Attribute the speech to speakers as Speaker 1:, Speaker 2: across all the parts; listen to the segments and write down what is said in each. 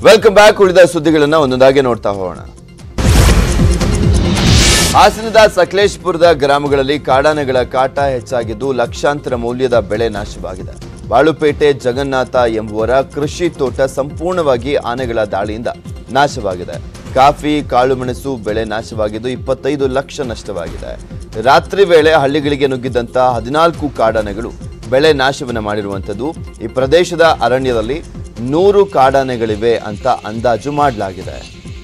Speaker 1: welcome back ಉಳಿದ ಸುದ್ದಿಗಳನ್ನ ಒಂದೊಂದಾಗಿ ನೋಡ್ತಾ ಹೋಗೋಣ ಹಾಸನದ ಸಕಲೇಶ್ಪುರದ ಗ್ರಾಮಗಳಲ್ಲಿ ಕಾಡಾನೆಗಳ ಕಾಟ ಹೆಚ್ಚಾಗಿದ್ದು ಲಕ್ಷಾಂತರ ಮೌಲ್ಯದ ಬೆಳೆ ನಾಶವಾಗಿದೆ ಬಾಳುಪೇಟೆ ಜಗನ್ನಾಥ ಎಂಬುವರ ಕೃಷಿ ತೋಟ ಸಂಪೂರ್ಣವಾಗಿ ಆನೆಗಳ ದಾಳಿಯಿಂದ ನಾಶವಾಗಿದೆ ಕಾಫಿ ಕಾಳುಮೆಣಸು ಬೆಳೆ ನಾಶವಾಗಿದ್ದು ಇಪ್ಪತ್ತೈದು ಲಕ್ಷ ನಷ್ಟವಾಗಿದೆ ರಾತ್ರಿ ವೇಳೆ ಹಳ್ಳಿಗಳಿಗೆ ನುಗ್ಗಿದ್ದಂತ ಹದಿನಾಲ್ಕು ಕಾಡಾನೆಗಳು ಬೆಳೆ ನಾಶವನ್ನ ಮಾಡಿರುವಂಥದ್ದು ಈ ಪ್ರದೇಶದ ಅರಣ್ಯದಲ್ಲಿ ನೂರು ಕಾಡಾನೆಗಳಿವೆ ಅಂತ ಅಂದಾಜು ಮಾಡಲಾಗಿದೆ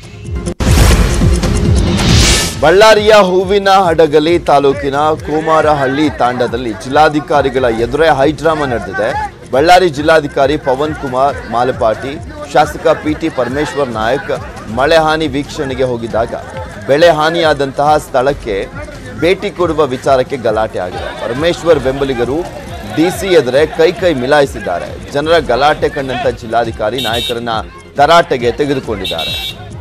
Speaker 1: ಬಳ್ಳಾರಿಯ ಹೂವಿನ ಹಡಗಲಿ ತಾಲೂಕಿನ ಕೋಮಾರಹಳ್ಳಿ ತಾಂಡದಲ್ಲಿ ಜಿಲ್ಲಾಧಿಕಾರಿಗಳ ಎದುರೇ ಹೈಡ್ರಾಮಾ ನಡೆದಿದೆ ಬಳ್ಳಾರಿ ಜಿಲ್ಲಾಧಿಕಾರಿ ಪವನ್ ಕುಮಾರ್ ಮಾಲಪಾಟಿ ಶಾಸಕ ಪಿಟಿ ಪರಮೇಶ್ವರ್ ನಾಯಕ್ ಮಳೆ ಹಾನಿ ವೀಕ್ಷಣೆಗೆ ಹೋಗಿದ್ದಾಗ ಬೆಳೆ ಹಾನಿಯಾದಂತಹ ಸ್ಥಳಕ್ಕೆ ಭೇಟಿ ಕೊಡುವ ವಿಚಾರಕ್ಕೆ ಗಲಾಟೆ ಆಗಿದೆ ಪರಮೇಶ್ವರ್ ಬೆಂಬಲಿಗರು ಡಿಸಿ ಎದುರೇ ಕೈ ಕೈ ಮಿಲಾಯಿಸಿದ್ದಾರೆ ಜನರ ಗಲಾಟೆ ಕಂಡಂತ ಜಿಲ್ಲಾಧಿಕಾರಿ ನಾಯಕರನ್ನ ತರಾಟೆಗೆ ತೆಗೆದುಕೊಂಡಿದ್ದಾರೆ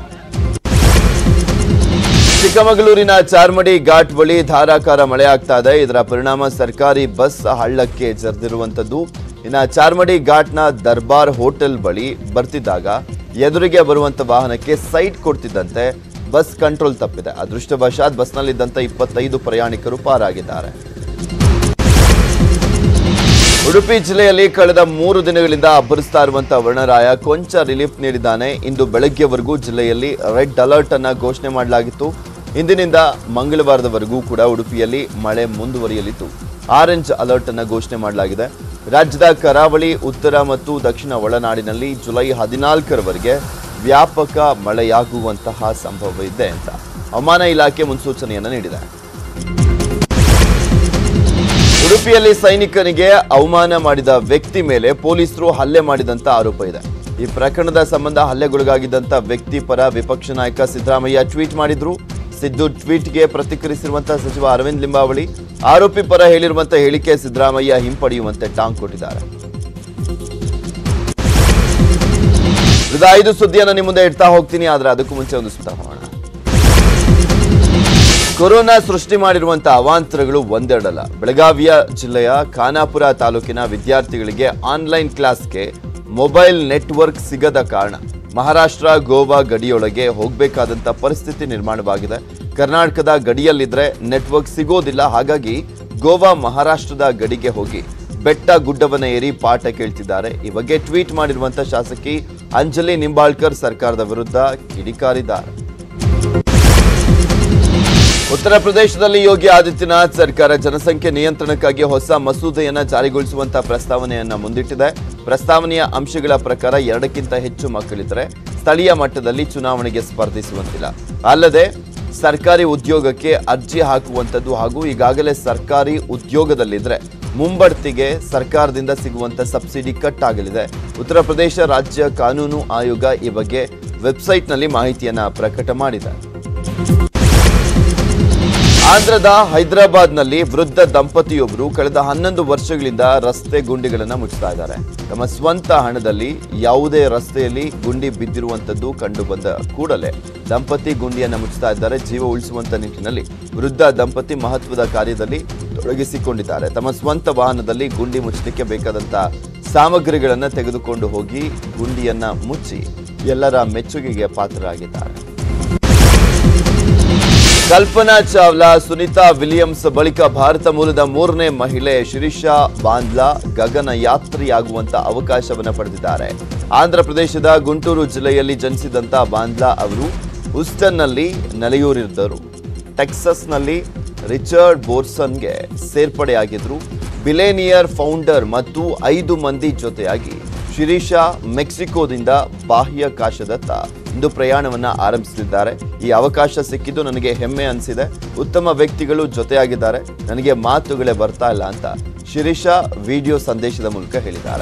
Speaker 1: ಚಿಕ್ಕಮಗಳೂರಿನ ಚಾರ್ಮಡಿ ಘಾಟ್ ಬಳಿ ಧಾರಾಕಾರ ಮಳೆ ಆಗ್ತಾ ಇದೆ ಇದರ ಪರಿಣಾಮ ಸರ್ಕಾರಿ ಬಸ್ ಹಳ್ಳಕ್ಕೆ ಜರಿದಿರುವಂತದ್ದು ಇನ್ನ ಚಾರ್ಮಡಿ ಘಾಟ್ನ ದರ್ಬಾರ್ ಹೋಟೆಲ್ ಬಳಿ ಬರ್ತಿದ್ದಾಗ ಎದುರಿಗೆ ಬರುವಂತ ವಾಹನಕ್ಕೆ ಸೈಟ್ ಕೊಡ್ತಿದ್ದಂತೆ ಬಸ್ ಕಂಟ್ರೋಲ್ ತಪ್ಪಿದೆ ಅದೃಷ್ಟವಶಾತ್ ಬಸ್ನಲ್ಲಿದ್ದಂತ ಇಪ್ಪತ್ತೈದು ಪ್ರಯಾಣಿಕರು ಪಾರಾಗಿದ್ದಾರೆ ಉಡುಪಿ ಜಿಲ್ಲೆಯಲ್ಲಿ ಕಳೆದ ಮೂರು ದಿನಗಳಿಂದ ಅಬ್ಬರಿಸ್ತಾ ಇರುವಂತಹ ವರ್ಣರಾಯ ಕೊಂಚ ರಿಲೀಫ್ ನೀಡಿದ್ದಾನೆ ಇಂದು ಬೆಳಗ್ಗೆವರೆಗೂ ಜಿಲ್ಲೆಯಲ್ಲಿ ರೆಡ್ ಅಲರ್ಟ್ ಅನ್ನ ಘೋಷಣೆ ಮಾಡಲಾಗಿತ್ತು ಇಂದಿನಿಂದ ಮಂಗಳವಾರದವರೆಗೂ ಕೂಡ ಉಡುಪಿಯಲ್ಲಿ ಮಳೆ ಮುಂದುವರಿಯಲಿದ್ದು ಆರೆಂಜ್ ಅಲರ್ಟ್ ಅನ್ನ ಘೋಷಣೆ ಮಾಡಲಾಗಿದೆ ರಾಜ್ಯದ ಕರಾವಳಿ ಉತ್ತರ ಮತ್ತು ದಕ್ಷಿಣ ಒಳನಾಡಿನಲ್ಲಿ ಜುಲೈ ಹದಿನಾಲ್ಕರವರೆಗೆ ವ್ಯಾಪಕ ಮಳೆಯಾಗುವಂತಹ ಸಂಭವ ಇದೆ ಅಂತ ಹವಾಮಾನ ಇಲಾಖೆ ಮುನ್ಸೂಚನೆಯನ್ನು ನೀಡಿದೆ ಉಡುಪಿಯಲ್ಲಿ ಸೈನಿಕನಿಗೆ ಅವಮಾನ ಮಾಡಿದ ವ್ಯಕ್ತಿ ಮೇಲೆ ಪೊಲೀಸರು ಹಲ್ಲೆ ಮಾಡಿದಂತ ಆರೋಪ ಇದೆ ಈ ಪ್ರಕರಣದ ಸಂಬಂಧ ಹಲ್ಲೆಗೊಳಗಾಗಿದ್ದಂತ ವ್ಯಕ್ತಿ ಪರ ವಿಪಕ್ಷ ನಾಯಕ ಸಿದ್ದರಾಮಯ್ಯ ಟ್ವೀಟ್ ಮಾಡಿದ್ರು ಸಿದ್ದು ಟ್ವೀಟ್ಗೆ ಪ್ರತಿಕ್ರಿಯಿಸಿರುವಂತಹ ಸಚಿವ ಅರವಿಂದ್ ಲಿಂಬಾವಳಿ ಆರೋಪಿ ಪರ ಹೇಳಿರುವಂತ ಹೇಳಿಕೆ ಸಿದ್ದರಾಮಯ್ಯ ಹಿಂಪಡೆಯುವಂತೆ ಟಾಂಗ್ ಕೊಟ್ಟಿದ್ದಾರೆ ಉಳಿದ ಐದು ಸುದ್ದಿಯನ್ನು ನಿಮ್ಮ ಮುಂದೆ ಇಡ್ತಾ ಹೋಗ್ತೀನಿ ಆದ್ರೆ ಅದಕ್ಕೂ ಮುಂಚೆ ಒಂದು ಸುತ್ತ ಹೋಗೋಣ ಕೊರೋನಾ ಸೃಷ್ಟಿ ಮಾಡಿರುವಂತಹ ಅವಾಂತರಗಳು ಒಂದೆರಡಲ್ಲ ಬೆಳಗಾವಿಯ ಜಿಲ್ಲೆಯ ಖಾನಾಪುರ ತಾಲೂಕಿನ ವಿದ್ಯಾರ್ಥಿಗಳಿಗೆ ಆನ್ಲೈನ್ ಕ್ಲಾಸ್ಗೆ ಮೊಬೈಲ್ ನೆಟ್ವರ್ಕ್ ಸಿಗದ ಕಾರಣ ಮಹಾರಾಷ್ಟ್ರ ಗೋವಾ ಗಡಿಯೊಳಗೆ ಹೋಗಬೇಕಾದಂತ ಪರಿಸ್ಥಿತಿ ನಿರ್ಮಾಣವಾಗಿದೆ ಕರ್ನಾಟಕದ ಗಡಿಯಲ್ಲಿದ್ರೆ ನೆಟ್ವರ್ಕ್ ಸಿಗೋದಿಲ್ಲ ಹಾಗಾಗಿ ಗೋವಾ ಮಹಾರಾಷ್ಟ್ರದ ಗಡಿಗೆ ಹೋಗಿ ಬೆಟ್ಟ ಗುಡ್ಡವನ್ನ ಏರಿ ಪಾಠ ಕೇಳ್ತಿದ್ದಾರೆ ಈ ಬಗ್ಗೆ ಟ್ವೀಟ್ ಮಾಡಿರುವಂತ ಶಾಸಕಿ ಅಂಜಲಿ ನಿಂಬಾಳ್ಕರ್ ಸರ್ಕಾರದ ವಿರುದ್ಧ ಕಿಡಿಕಾರಿದ್ದಾರೆ ಉತ್ತರ ಪ್ರದೇಶದಲ್ಲಿ ಯೋಗಿ ಆದಿತ್ಯನಾಥ್ ಸರ್ಕಾರ ಜನಸಂಖ್ಯೆ ನಿಯಂತ್ರಣಕ್ಕಾಗಿ ಹೊಸ ಮಸೂದೆಯನ್ನ ಜಾರಿಗೊಳಿಸುವಂತಹ ಪ್ರಸ್ತಾವನೆಯನ್ನ ಮುಂದಿಟ್ಟಿದೆ ಪ್ರಸ್ತಾವನೆಯ ಅಂಶಗಳ ಪ್ರಕಾರ ಎರಡಕ್ಕಿಂತ ಹೆಚ್ಚು ಮಕ್ಕಳಿದ್ರೆ ಸ್ಥಳೀಯ ಮಟ್ಟದಲ್ಲಿ ಚುನಾವಣೆಗೆ ಸ್ಪರ್ಧಿಸುವಂತಿಲ್ಲ ಅಲ್ಲದೆ ಸರ್ಕಾರಿ ಉದ್ಯೋಗಕ್ಕೆ ಅರ್ಜಿ ಹಾಕುವಂಥದ್ದು ಹಾಗೂ ಈಗಾಗಲೇ ಸರ್ಕಾರಿ ಉದ್ಯೋಗದಲ್ಲಿದ್ರೆ ಮುಂಬಡ್ತಿಗೆ ಸರ್ಕಾರದಿಂದ ಸಿಗುವಂತ ಸಬ್ಸಿಡಿ ಕಟ್ ಆಗಲಿದೆ ಉತ್ತರ ಪ್ರದೇಶ ರಾಜ್ಯ ಕಾನೂನು ಆಯೋಗ ಈ ಬಗ್ಗೆ ವೆಬ್ಸೈಟ್ನಲ್ಲಿ ಮಾಹಿತಿಯನ್ನ ಪ್ರಕಟ ಮಾಡಿದೆ ಆಂಧ್ರದ ಹೈದರಾಬಾದ್ನಲ್ಲಿ ವೃದ್ಧ ದಂಪತಿಯೊಬ್ಬರು ಕಳೆದ ಹನ್ನೊಂದು ವರ್ಷಗಳಿಂದ ರಸ್ತೆ ಗುಂಡಿಗಳನ್ನು ಮುಚ್ಚುತ್ತಾ ಇದ್ದಾರೆ ತಮ್ಮ ಸ್ವಂತ ಹಣದಲ್ಲಿ ಯಾವುದೇ ರಸ್ತೆಯಲ್ಲಿ ಗುಂಡಿ ಬಿದ್ದಿರುವಂತದ್ದು ಕಂಡು ಬಂದ ಕೂಡಲೇ ದಂಪತಿ ಗುಂಡಿಯನ್ನು ಮುಚ್ಚುತ್ತಾ ಇದ್ದಾರೆ ಜೀವ ಉಳಿಸುವಂತ ನಿಟ್ಟಿನಲ್ಲಿ ವೃದ್ಧ ದಂಪತಿ ಮಹತ್ವದ ಕಾರ್ಯದಲ್ಲಿ ತೊಡಗಿಸಿಕೊಂಡಿದ್ದಾರೆ ತಮ್ಮ ಸ್ವಂತ ವಾಹನದಲ್ಲಿ ಗುಂಡಿ ಮುಚ್ಚಲಿಕ್ಕೆ ಬೇಕಾದಂತ ಸಾಮಗ್ರಿಗಳನ್ನು ತೆಗೆದುಕೊಂಡು ಹೋಗಿ ಗುಂಡಿಯನ್ನ ಮುಚ್ಚಿ ಎಲ್ಲರ ಮೆಚ್ಚುಗೆಗೆ ಪಾತ್ರರಾಗಿದ್ದಾರೆ ಕಲ್ಪನಾ ಚಾವ್ಲಾ ಸುನಿತಾ ವಿಲಿಯಮ್ಸ್ ಬಳಿಕ ಭಾರತ ಮೂಲದ ಮೂರನೇ ಮಹಿಳೆ ಶಿರೀಷಾ ಬಾಂದ್ಲಾ ಗಗನ ಯಾತ್ರಿಯಾಗುವಂತ ಅವಕಾಶವನ್ನು ಪಡೆದಿದ್ದಾರೆ ಆಂಧ್ರ ಪ್ರದೇಶದ ಗುಂಟೂರು ಜಿಲ್ಲೆಯಲ್ಲಿ ಜನಿಸಿದಂತ ಬಾಂದ್ಲಾ ಅವರು ಹುಸ್ಟನ್ನಲ್ಲಿ ನೆಲೆಯೂರಿದ್ದರು ಟೆಕ್ಸಸ್ನಲ್ಲಿ ರಿಚರ್ಡ್ ಬೋರ್ಸನ್ಗೆ ಸೇರ್ಪಡೆಯಾಗಿದ್ರು ಬಿಲೇನಿಯರ್ ಫೌಂಡರ್ ಮತ್ತು ಐದು ಮಂದಿ ಜೊತೆಯಾಗಿ ಶಿರೀಷಾ ಮೆಕ್ಸಿಕೋದಿಂದ ಬಾಹ್ಯಾಕಾಶದತ್ತ ಇಂದು ಪ್ರಯಾಣವನ್ನ ಆರಂಭಿಸಲಿದ್ದಾರೆ ಈ ಅವಕಾಶ ಸಿಕ್ಕಿದ್ದು ನನಗೆ ಹೆಮ್ಮೆ ಅನಿಸಿದೆ ಉತ್ತಮ ವ್ಯಕ್ತಿಗಳು ಜೊತೆಯಾಗಿದ್ದಾರೆ ನನಗೆ ಮಾತುಗಳೇ ಬರ್ತಾ ಇಲ್ಲ ಅಂತ ಶಿರೀಷಾ ವಿಡಿಯೋ ಸಂದೇಶದ ಮೂಲಕ ಹೇಳಿದ್ದಾರೆ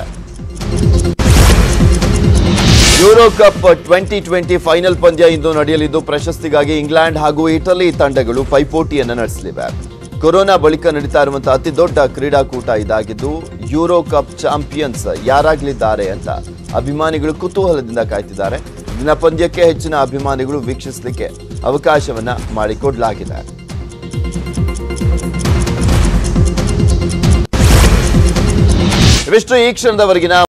Speaker 1: Euro cup twenty twenty final ಪಂದ್ಯ ಇಂದು ನಡೆಯಲಿದ್ದು ಪ್ರಶಸ್ತಿಗಾಗಿ ಇಂಗ್ಲೆಂಡ್ ಹಾಗೂ ಇಟಲಿ ತಂಡಗಳು ಪೈಪೋಟಿಯನ್ನು ನಡೆಸಲಿವೆ ಕೊರೋನಾ ಬಳಿಕ ನಡೀತಾ ಇರುವಂತಹ ಅತಿ ದೊಡ್ಡ ಕ್ರೀಡಾಕೂಟ ಇದಾಗಿದ್ದು ಯೂರೋ ಕಪ್ ಚಾಂಪಿಯನ್ಸ್ ಯಾರಾಗಲಿದ್ದಾರೆ ಅಂತ ಅಭಿಮಾನಿಗಳು ಕುತೂಹಲದಿಂದ ಕಾಯ್ತಿದ್ದಾರೆ ದಿನ ಪಂದ್ಯಕ್ಕೆ ಹೆಚ್ಚಿನ ಅಭಿಮಾನಿಗಳು ವೀಕ್ಷಿಸಲಿಕ್ಕೆ ಅವಕಾಶವನ್ನ ಮಾಡಿಕೊಡಲಾಗಿದೆ ಇವಿಷ್ಟು ಈ ಕ್ಷಣದವರೆಗಿನ